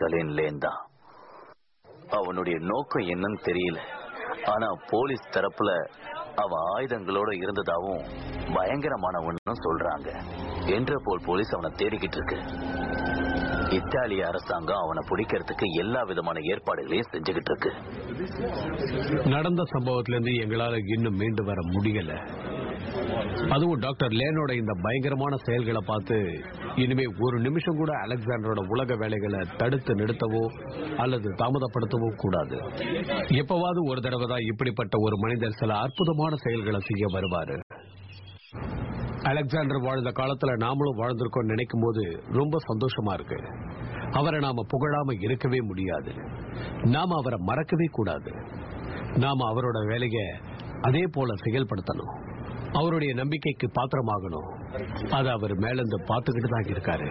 Chalen lane தான் அவனுடைய நோக்கம் என்னன்னு தெரியல ஆனா போலீஸ் தரப்புல அவன் ஆயுதங்களோட இருந்ததாவும் பயங்கரமானவன்னு சொல்றாங்க என்றபோல் போலீஸ் அவனை தேடிக்கிட்டு இருக்கு இத்தாலிய அரசாங்கம் அவனை பிடிக்கிறதுக்கு எல்லா விதமான ஏற்பாடுகளையும் செஞ்சுக்கிட்டு இருக்கு நடந்த சம்பவத்துல இருந்து எங்களால இன்னும் மீண்டு வர முடியல அதுவும் டாக்டர் லேனோட இந்த பயங்கரமான செயல்களை பார்த்து இனிமே ஒரு நிமிஷம் கூட அலெக்சாண்டரோட உலக வேலைகளை தடுத்து நிறுத்தவோ அல்லது தாமதப்படுத்தவோ கூடாது எப்பவாவது ஒரு தடவை தான் இப்படிப்பட்ட ஒரு மனிதர் சில அற்புதமான செயல்களை செய்ய வருவாரு அலெக்சாண்டர் வாழ்ந்த காலத்துல நாமளும் வாழ்ந்திருக்கோம் நினைக்கும் போது ரொம்ப சந்தோஷமா இருக்கு அவரை நாம புகழாம இருக்கவே முடியாது நாம அவரை மறக்கவே கூடாது நாம அவரோட வேலைய அதே போல செயல்படுத்தணும் அவருடைய நம்பிக்கைக்கு பாத்திரமாகணும் அது அவர் மேலிருந்து பார்த்துக்கிட்டு தான் இருக்காரு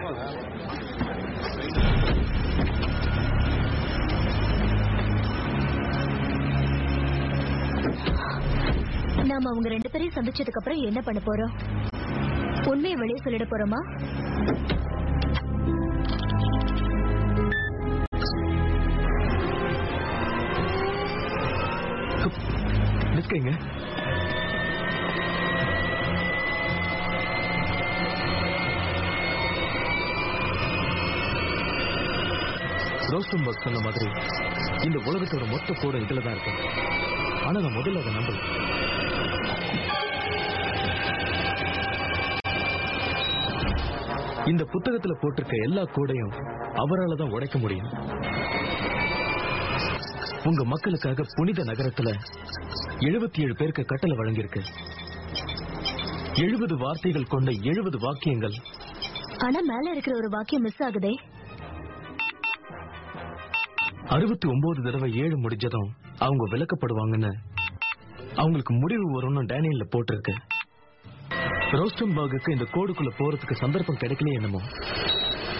நாம அவங்க ரெண்டு பேரையும் சந்திச்சதுக்கு அப்புறம் என்ன பண்ண போறோம் உண்மையை வெளியே சொல்லிட போறோமா நிற்கங்க ரோஸ்டம்பர்க் சொன்ன மாதிரி இந்த உலகத்தோட மொத்த கூட இதுல தான் இருக்கு ஆனா நான் முதல்ல அதை நம்பல இந்த புத்தகத்துல போட்டிருக்க எல்லா கோடையும் அவரால தான் உடைக்க முடியும் உங்க மக்களுக்காக புனித நகரத்துல எழுபத்தி ஏழு பேருக்கு கட்டளை வழங்கியிருக்கு எழுபது வார்த்தைகள் கொண்ட எழுபது வாக்கியங்கள் ஆனா மேல இருக்கிற ஒரு வாக்கியம் மிஸ் ஆகுதே அறுபத்தி ஒன்பது தடவை ஏழு முடிஞ்சதும் அவங்க விளக்கப்படுவாங்கன்னு அவங்களுக்கு முடிவு வரும்னு டேனியல்ல போட்டிருக்கு ரோஸ்டன்பர்குக்கு இந்த கோடுக்குள்ள போறதுக்கு சந்தர்ப்பம் கிடைக்கலையே என்னமோ